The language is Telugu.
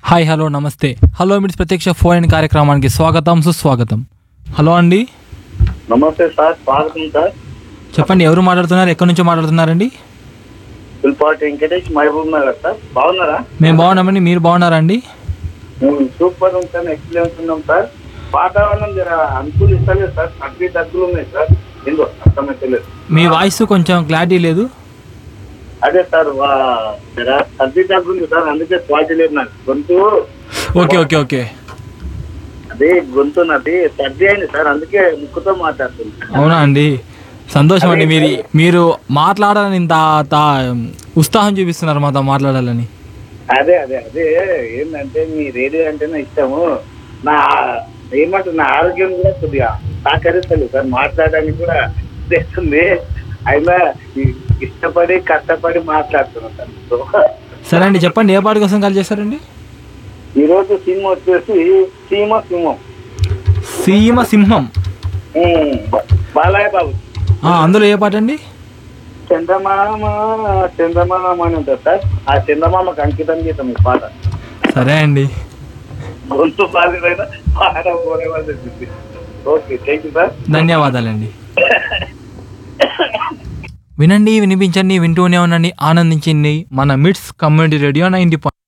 హాయ్ హలో నమస్తే హలో మిట్స్ ప్రత్యక్ష ఫోన్ ఇన్ కార్యక్రమానికి స్వాగతం సుస్వాగతం హలో అండి నమస్తే సార్ స్వాగతం సార్ చెప్పండి ఎవరు మాట్లాడుతున్నారు ఎక్కడి నుంచి మాట్లాడుతున్నారండి పుల్పాటి వెంకటేష్ మహబూబ్ నగర్ సార్ బాగున్నారా మేము బాగున్నామండి మీరు బాగున్నారండి మేము సూపర్ ఉంటాం ఎక్సలెన్స్ ఉన్నాం సార్ వాతావరణం జర అనుకూలిస్తలేదు సార్ సర్ది దగ్గులు ఉన్నాయి సార్ ఏందో అర్థమైతలేదు మీ వాయిస్ కొంచెం క్లారిటీ లేదు అదే సార్ వా- జర సర్ది దగ్గుంది సార్ అందుకే క్వాలిటీ లేదు నాకు గొంతు ఓకే ఓకే ఓకే అదే గొంతు నాది సర్ది అయింది సార్ అందుకే ముక్కుతో మాట్లాడుతుంది అవునా అండి సంతోషం అండి మీరు మీరు మాట్లాడాలని ఇంత తా- ఉత్సాహం చూపిస్తున్నారు మాతో మాట్లాడాలని అదే అదే అదే ఏంటంటే మీ రేడియో అంటేనే ఇష్టము నా ఏమంటారు నా ఆరోగ్యం కూడా కొద్దిగా సహకరిస్తలేదు సార్ మాట్లాడడానికి కూడా తెస్తుంది అయినా ఈ- ఇష్టపడి కష్టపడి మాట్లాడుతున్నాను సార్ మీతో. సరే అండి చెప్పండి ఏ పాట కోసం కాల్ చేశారండి ఈరోజు సినిమా వచ్చేసి సీమ సింహం సీమ సింహం ఉమ్, బాలయ్య బాబు ఆ, అందులో ఏ పాట అండి చందమామ చందమామ అని ఉంటుంది సార్ ఆ చందమామకు అంకితం చేద్దాం ఈ పాట సరే అండి గొంతు బాధ్యత పాట పోనే వాళ్ళు ఓకే థ్యాంక్ యూ సార్ ధన్యవాదాలండి వినండి వినిపించండి వింటూనే ఉండండి ఆనందించండి మన మిట్స్ కమ్యూనిటీ రేడియో నైంటీ